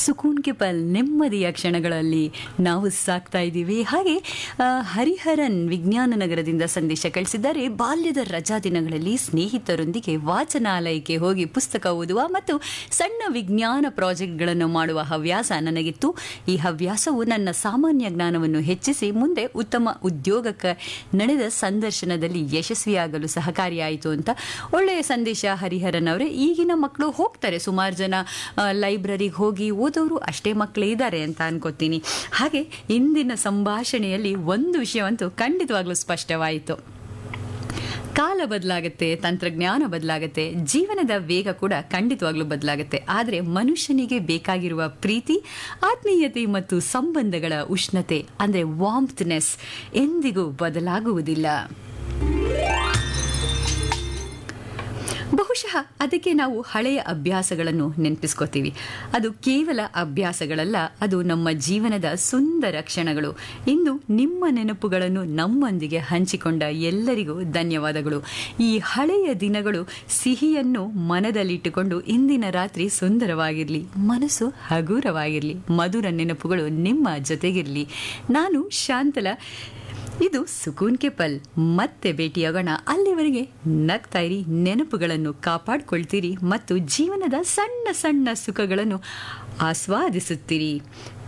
ಸುಕೂನ್ K ಪಲ್ ನೆಮ್ಮದಿಯ ಕ್ಷಣಗಳಲ್ಲಿ ನಾವು ಸಾಕ್ತಾ ಇದ್ದೀವಿ ಹಾಗೆ ಆ, ಹರಿಹರನ್ ವಿಜ್ಞಾನ ನಗರದಿಂದ ಸಂದೇಶ ಕಳಿಸಿದ್ದಾರೆ ಬಾಲ್ಯದ ರಜಾ ದಿನಗಳಲ್ಲಿ ಸ್ನೇಹಿತರೊಂದಿಗೆ ವಾಚನಾಲಯಕ್ಕೆ ಹೋಗಿ ಪುಸ್ತಕ ಓದುವ ಮತ್ತು ಸಣ್ಣ ವಿಜ್ಞಾನ ಪ್ರಾಜೆಕ್ಟ್ಗಳನ್ನು ಮಾಡುವ ಹವ್ಯಾಸ ನನಗಿತ್ತು ಈ ಹವ್ಯಾಸವು ನನ್ನ ಸಾಮಾನ್ಯ ಜ್ಞಾನವನ್ನು ಹೆಚ್ಚಿಸಿ ಮುಂದೆ ಉತ್ತಮ ಉದ್ಯೋಗಕ್ಕೆ ನಡೆದ ಸಂದರ್ಶನದಲ್ಲಿ ಯಶಸ್ವಿಯಾಗಲು ಸಹಕಾರಿಯಾಯಿತು ಅಂತ ಒಳ್ಳೆಯ ಸಂದೇಶ ಹರಿಹರನ್ ಅವರೇ ಈಗಿನ ಮಕ್ಕಳು ಹೋಗ್ತಾರೆ ಸುಮಾರು ಜನ ಲೈಬ್ರರಿಗೆ ಹೋಗಿ ಓದೋರು ಅಷ್ಟೇ ಮಕ್ಕಳೇ ಇದ್ದಾರೆ ಅಂತ ಅನ್ಕೋತೀನಿ ಹಾಗೆ ಇಂದಿನ ಸಂಭಾಷಣೆಯಲ್ಲಿ ಒಂದು ವಿಷಯವಂತೂ ಖಂಡಿತವಾಗ್ಲೂ ಸ್ಪಷ್ಟವಾಯಿತು ಕಾಲ ಬದಲಾಗುತ್ತೆ ತಂತ್ರಜ್ಞಾನ ಬದಲಾಗುತ್ತೆ ಜೀವನದ ವೇಗ ಕೂಡ ಖಂಡಿತವಾಗ್ಲೂ ಬದಲಾಗುತ್ತೆ ಆದರೆ ಮನುಷ್ಯನಿಗೆ ಬೇಕಾಗಿರುವ ಪ್ರೀತಿ ಆತ್ಮೀಯತೆ ಮತ್ತು ಸಂಬಂಧಗಳ ಉಷ್ಣತೆ ಅಂದರೆ ವಾಮ್ತ್ನೆಸ್ ಎಂದಿಗೂ ಬದಲಾಗುವುದಿಲ್ಲ ಬಹುಶಃ ಅದಕ್ಕೆ ನಾವು ಹಳೆಯ ಅಭ್ಯಾಸಗಳನ್ನು ನೆನಪಿಸ್ಕೋತೀವಿ ಅದು ಕೇವಲ ಅಭ್ಯಾಸಗಳಲ್ಲ ಅದು ನಮ್ಮ ಜೀವನದ ಸುಂದರ ಕ್ಷಣಗಳು ಇಂದು ನಿಮ್ಮ ನೆನಪುಗಳನ್ನು ನಮ್ಮೊಂದಿಗೆ ಹಂಚಿಕೊಂಡ ಎಲ್ಲರಿಗೂ ಧನ್ಯವಾದಗಳು ಈ ಹಳೆಯ ದಿನಗಳು ಸಿಹಿಯನ್ನು ಮನದಲ್ಲಿಟ್ಟುಕೊಂಡು ಇಂದಿನ ರಾತ್ರಿ ಸುಂದರವಾಗಿರಲಿ ಮನಸ್ಸು ಹಗುರವಾಗಿರಲಿ ಮಧುರ ನೆನಪುಗಳು ನಿಮ್ಮ ಜೊತೆಗಿರಲಿ ನಾನು ಶಾಂತಲ ಇದು ಸುಕೂನ್ ಕೆ ಪಲ್ ಮತ್ತೆ ಭೇಟಿಯಾಗೋಣ ಅಲ್ಲಿವರೆಗೆ ನಗ್ತಾ ಇರಿ ನೆನಪುಗಳನ್ನು ಕಾಪಾಡ್ಕೊಳ್ತೀರಿ ಮತ್ತು ಜೀವನದ ಸಣ್ಣ ಸಣ್ಣ ಸುಖಗಳನ್ನು ಆಸ್ವಾದಿಸುತ್ತೀರಿ